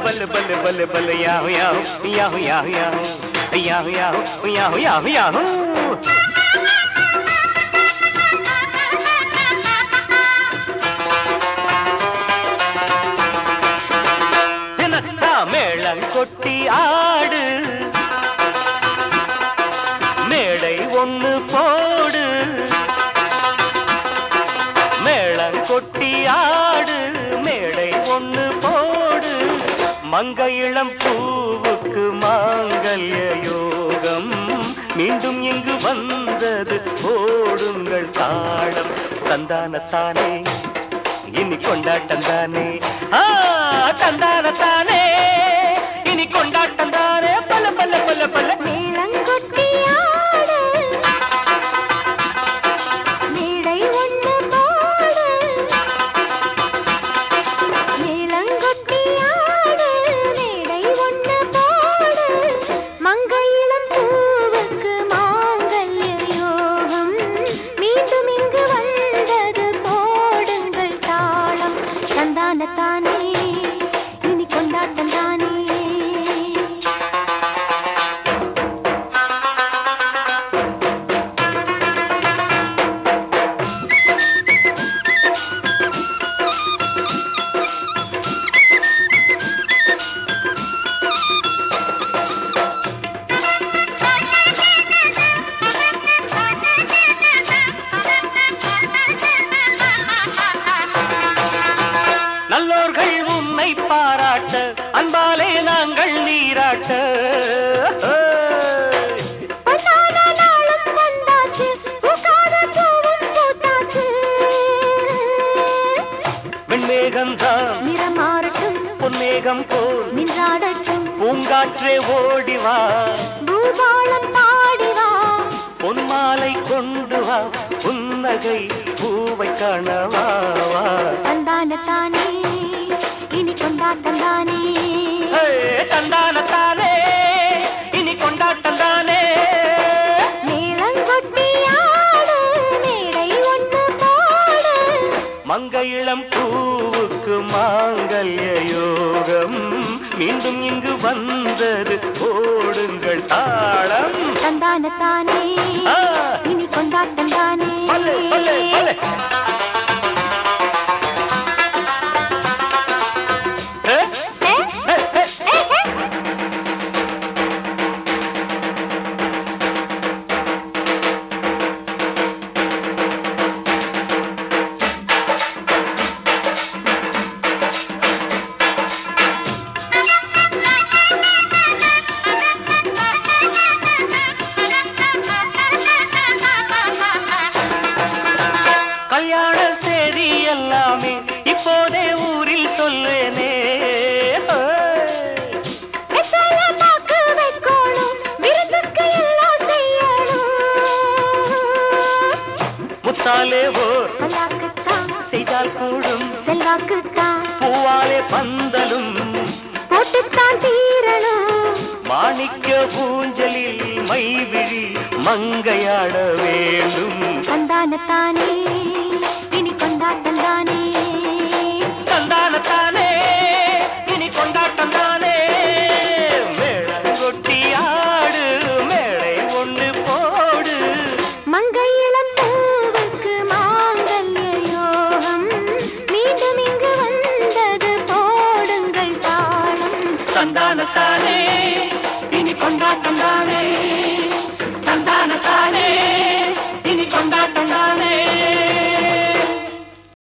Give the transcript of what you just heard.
பல்ல பல்ல பல்ல பல்ல யாஹு யாஹு யாஹு யாஹு யாஹு யாஹு யாஹு யாஹு யாஹு யாஹு தினத்தா மேளம் கொட்டி ஆடு மேடை ஒண்ணு போடு மேளம் கொட்டி ஆடு மேடை ஒண்ணு போடு மங்க இளம் பூவுக்கு மாங்கல்ய யோகம் மீண்டும் இங்கு வந்தது போடுங்கள் தாளம் தந்தானத்தானே இனி கொண்டாட்டம் தானே ஆ, தந்தான தானே இனி கொண்டாட்டம் தானே பல பல பல பல மேளங்கொட்டி ஆடு மேடை ஒன்று போடு மேளங்கொட்டி ஆடு மேடை ஒன்று போடு மங்கையிளம் பூவுக்கு மாங்கல்ய யோகம் மீண்டும் இங்கு வந்தது போடுங்கள் தாளம் தந்தானத்தானே இனி கொண்டாட்டம் தானே நல்லோர்கள் உன்னை பாராட்ட அன்பாலே நாங்கள் நீராட்ட பொன்னான நாளும் வந்தாச்சு பூக்காத பூவும் பூத்தாச்சு வெண்மேகம்தான் நிறமாறட்டும் பொன்மேகம் போல் நின்றாடட்டும் பூங்காற்றே ஓடிவா பூபாலம் பாடிவா பொன்மாலை கொண்டு வா புன்னகை பூவை காணவா வா. தந்தான தானே இனி கொண்டாட்டம் தானே ஹே, தந்தானத்தானே இனி கொண்டாட்டம் தானே மேளங்கொட்டி ஆடு மேடை ஒன்று போடு மங்க இளம் பூவுக்கு மாங்கல்ய யோகம் மீண்டும் இங்கு வந்தது ஓடுங்கள் தாளம் தந்தான தானே ஆ. இனி கொண்டாட்டம் தானே பல்லே பல்லே பல்லே ஏ, ஏ, ஏ, ஏ. ஏ, ஏ. கல்யாண செய்தி எல்லாமே இப்போதே ஊரில் சொல்வேனே வெத்தல பாக்கு வைக்கோணும், விருந்துக்கு எல்லாம் செய்யணும். முத்தாலே ஓர் பல்லாக்குத்தான், செய்தால் கூடும் செல்வாக்குத்தான், பூவாலே பந்தலும் போட்டுத்தான் தீரணும். மாணிக்க பூஞ்சலில் மைவிழி மங்கையாட வேண்டும் தந்தானத்தானே